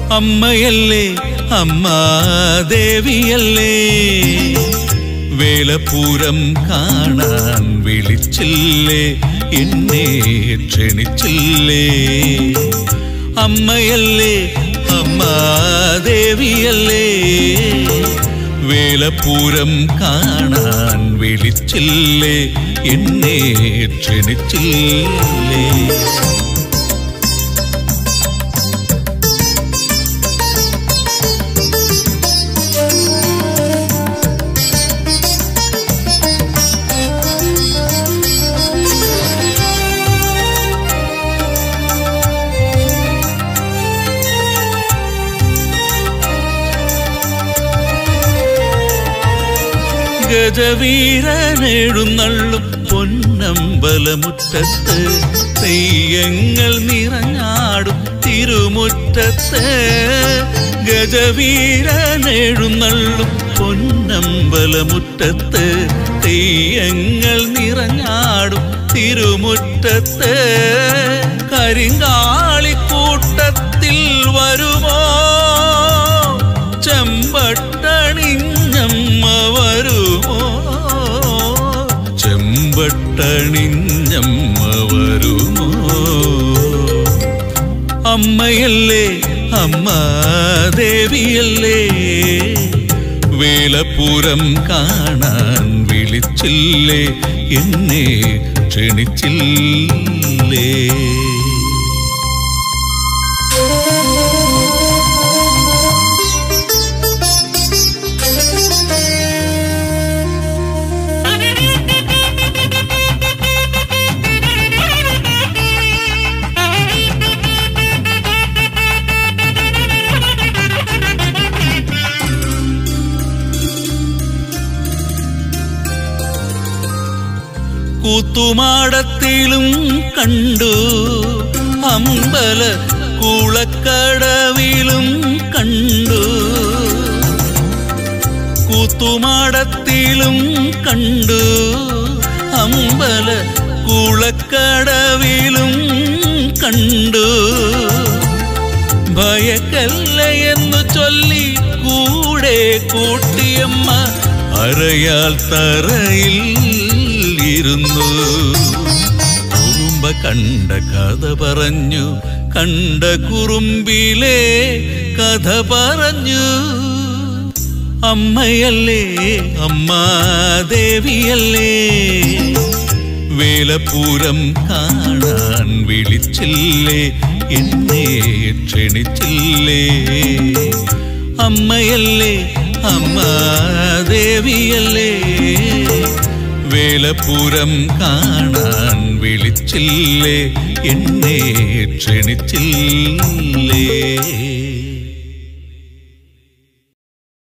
അമ്മയല്ലേ അമ്മ ദേവിയല്ലേ വേലപൂരം കാണാൻ വിളിച്ചില്ലേ എന്നെ ക്ഷണിച്ചില്ലേ അമ്മയല്ലേ അമ്മ ദേവിയല്ലേ വേലപൂരം കാണാൻ വിളിച്ചില്ലേ എന്നെ ക്ഷണിച്ചില്ലേ ഗജവീരനെഴുന്നള്ളും പൊന്നമ്പലമുറ്റത്ത് തെയ്യങ്ങൾ നിറഞ്ഞാടും തിരുമുറ്റത്ത് ഗജവീരനെഴുന്നള്ളും പൊന്നമ്പലമുറ്റത്ത് തെയ്യങ്ങൾ നിറഞ്ഞാടും തിരുമുറ്റത്ത് കരിങ്കാളിക്കൂട്ടത്തിൽ വരുമോ ചെമ്പട്ടണിഞ്ഞമ്മ വരുമോ ചെമ്പട്ടണിഞ്ഞമ്മ വരുമോ അമ്മയല്ലേ അമ്മ ദേവിയല്ലേ വേലപുരം കാണാൻ വിളിച്ചില്ലേ എന്നെ ക്ഷണിച്ചില്ലേ കൂത്തുമാടത്തിലും കണ്ടു അമ്പല കൂളക്കടവിലും കണ്ടു കൂത്തുമാടത്തിലും കണ്ടു അമ്പല കൂളക്കടവിലും കണ്ടു ഭയക്കല്ല എന്ന് ചൊല്ലി കൂടെ കൂട്ടിയമ്മ അരയാൽ തറയിൽ ഇരുന്നു കുറുമ്പ കണ്ട കഥ പറഞ്ഞു കണ്ട കുറുമ്പിലെ കഥ പറഞ്ഞു അമ്മയല്ലേ അമ്മ ദേവിയല്ലേ വേലപൂരം കാണാൻ വിളിച്ചില്ലേ എന്നെ ക്ഷണിച്ചില്ലേ അമ്മയല്ലേ അമ്മ ദേവിയല്ലേ വേലപൂരം കാണാൻ വിളിച്ചില്ലേ എന്നെ ക്ഷണിച്ചില്ലേ